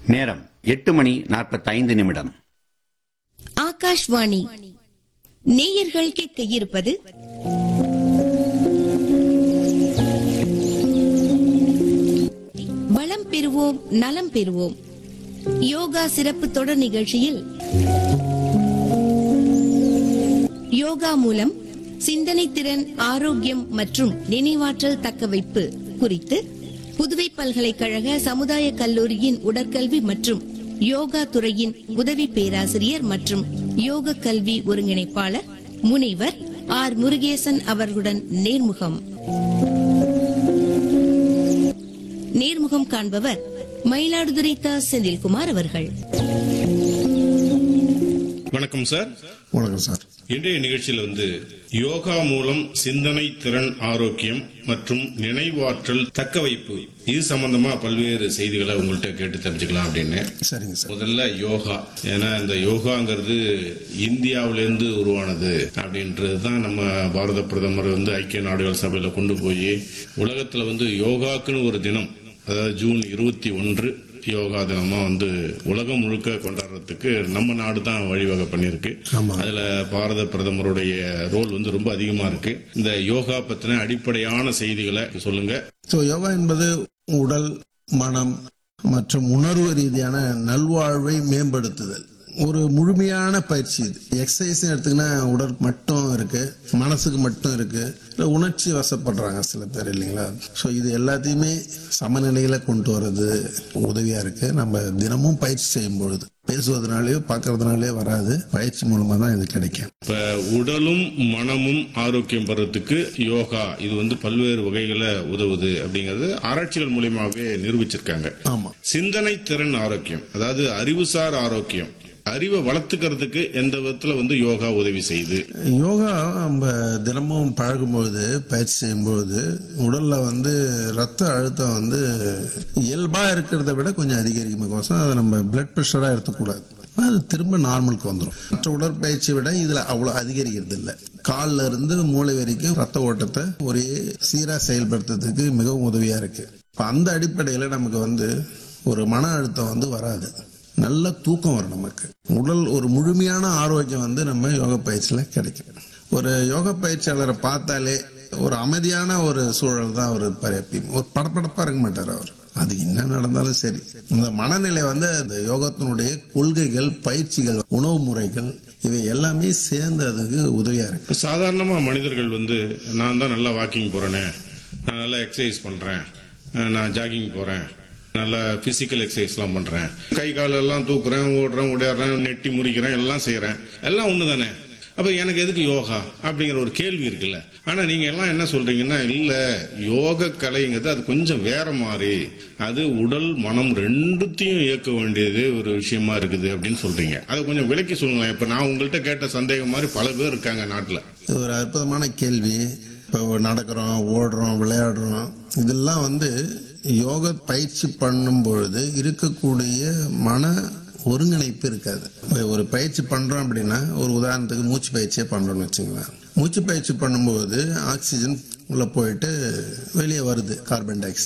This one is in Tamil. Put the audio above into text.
நேரம் எட்டு மணி நாற்பத்தைந்து நிமிடம் ஆகாஷ்வாணி நேயர்கள் கேட்க இருப்பது வளம் பெறுவோம் நலம் பெறுவோம் யோகா சிறப்பு தொடர் நிகழ்ச்சியில் யோகா மூலம் சிந்தனை திறன் ஆரோக்கியம் மற்றும் நினைவாற்றல் தக்கவைப்பு குறித்து புதுவை பல்கலைக்கழக சமுதாய கல்லூரியின் உடற்கல்வி மற்றும் யோகா துறையின் உதவி பேராசிரியர் மற்றும் யோக கல்வி ஒருங்கிணைப்பாளர் முனைவர் ஆர் முருகேசன் அவர்களுடன் நேர்முகம் நேர்முகம் காண்பவர் மயிலாடுதுறை தா செந்தில்குமார் அவர்கள் வணக்கம் சார் வணக்கம் சார் இன்றைய நிகழ்ச்சியில் வந்து யோகா மூலம் சிந்தனை திறன் ஆரோக்கியம் மற்றும் நினைவாற்றல் தக்க வைப்பு இது சம்பந்தமா பல்வேறு செய்திகளை உங்கள்கிட்ட கேட்டு தெரிஞ்சுக்கலாம் அப்படின்னு சரிங்க சார் முதல்ல யோகா ஏன்னா இந்த யோகாங்கிறது இந்தியாவிலேருந்து உருவானது அப்படின்றது தான் நம்ம பாரத பிரதமர் வந்து ஐக்கிய நாடுகள் சபையில கொண்டு போய் உலகத்துல வந்து யோகாக்குன்னு ஒரு தினம் அதாவது ஜூன் இருபத்தி ஒன்று யோகா தினமா வந்து உலகம் முழுக்க கொண்டாடுறதுக்கு நம்ம நாடு தான் வழிவகை பண்ணியிருக்கு ஆமா. அதுல பாரத பிரதமருடைய ரோல் வந்து ரொம்ப அதிகமா இருக்கு இந்த யோகா பத்தின அடிப்படையான செய்திகளை சொல்லுங்க ஸோ யோகா என்பது உடல் மனம் மற்றும் உணர்வு ரீதியான நல்வாழ்வை மேம்படுத்துதல் ஒரு முழுமையான பயிற்சி இது எக்ஸசைஸ் எடுத்தீங்கன்னா உடல் மட்டும் இருக்கு மனசுக்கு மட்டும் இருக்கு இல்ல உணர்ச்சி வசப்படுறாங்க சில பேர் இல்லைங்களா ஸோ இது எல்லாத்தையுமே சமநிலையில கொண்டு வர்றது உதவியா இருக்கு நம்ம தினமும் பயிற்சி செய்யும் பொழுது பேசுவதனாலேயோ பார்க்கறதுனாலே வராது பயிற்சி மூலமா தான் இது கிடைக்கும் இப்ப உடலும் மனமும் ஆரோக்கியம் பெறத்துக்கு யோகா இது வந்து பல்வேறு வகைகளை உதவுது அப்படிங்கறது ஆராய்ச்சிகள் மூலியமாவே நிரூபிச்சிருக்காங்க ஆமா சிந்தனை திறன் ஆரோக்கியம் அதாவது அறிவுசார் ஆரோக்கியம் அறிவை வளர்த்துக்கிறதுக்கு எந்த விதத்துல வந்து யோகா உதவி செய்யுது யோகா நம்ம தினமும் பழகும்பொழுது பயிற்சி செய்யும்பொழுது உடல்ல வந்து ரத்த அழுத்தம் வந்து இயல்பா இருக்கிறத விட கொஞ்சம் அதிகரிக்கும் அதை நம்ம பிளட் ப்ரெஷரா எடுத்துக்கூடாது அது திரும்ப நார்மலுக்கு வந்துடும் மற்ற உடற்பயிற்சியை விட இதுல அவ்வளவு அதிகரிக்கிறது இல்லை கால்ல இருந்து மூளை வரைக்கும் ரத்த ஓட்டத்தை ஒரே சீரா செயல்படுத்துறதுக்கு மிகவும் உதவியா இருக்கு இப்ப அந்த அடிப்படையில நமக்கு வந்து ஒரு மன அழுத்தம் வந்து வராது நல்ல தூக்கம் வரும் நமக்கு உடல் ஒரு முழுமையான ஆரோக்கியம் வந்து நம்ம யோகா பயிற்சியில கிடைக்கும் ஒரு யோகா பயிற்சியாளரை பார்த்தாலே ஒரு அமைதியான ஒரு சூழல் தான் அவர் இருப்பார் எப்பயும் ஒரு படப்படப்பா இருக்க மாட்டார் அவர் அது என்ன நடந்தாலும் சரி இந்த மனநிலை வந்து அந்த யோகத்தினுடைய கொள்கைகள் பயிற்சிகள் உணவு முறைகள் இவை எல்லாமே சேர்ந்து அதுக்கு உதவியா இருக்கு இப்ப சாதாரணமா மனிதர்கள் வந்து நான் தான் நல்லா வாக்கிங் போறேனே நான் நல்லா எக்ஸசைஸ் பண்றேன் அஹ் நான் ஜாகிங் போறேன் நல்லா பிசிக்கல் எக்ஸசைஸ்லாம் பண்றேன் கை கால் எல்லாம் தூக்குறேன் ஓடுறேன் ஓடிடுறேன் நெட்டி முறிக்கிறேன் எல்லாம் செய்யறேன் எல்லாம் ஒண்ணு தானே அப்ப எனக்கு எதுக்கு யோகா அப்படிங்கிற ஒரு கேள்வி இருக்குல்ல ஆனா நீங்க எல்லாம் என்ன சொல்றீங்கன்னா இல்ல யோக கலைங்கிறது அது கொஞ்சம் வேற மாதிரி அது உடல் மனம் ரெண்டுத்தையும் இயக்க வேண்டியது ஒரு விஷயமா இருக்குது அப்படின்னு சொல்றீங்க அதை கொஞ்சம் விளக்கி சொல்லுங்களேன் இப்ப நான் உங்கள்கிட்ட கேட்ட சந்தேகம் மாதிரி பல பேர் இருக்காங்க நாட்டுல இது ஒரு அற்புதமான கேள்வி இப்போ நடக்கிறோம் ஓடுறோம் விளையாடுறோம் இதெல்லாம் வந்து யோக பயிற்சி பண்ணும் பொழுது இருக்கக்கூடிய மன ஒருங்கிணைப்பு இருக்காது ஒரு பயிற்சி பண்றோம் அப்படின்னா ஒரு உதாரணத்துக்கு மூச்சு பயிற்சியே பண்றோம்னு வச்சுங்களேன் மூச்சு பயிற்சி பண்ணும்போது ஆக்சிஜன் உள்ள போயிட்டு வெளியே வருது கார்பன் டை ஆக்சைடு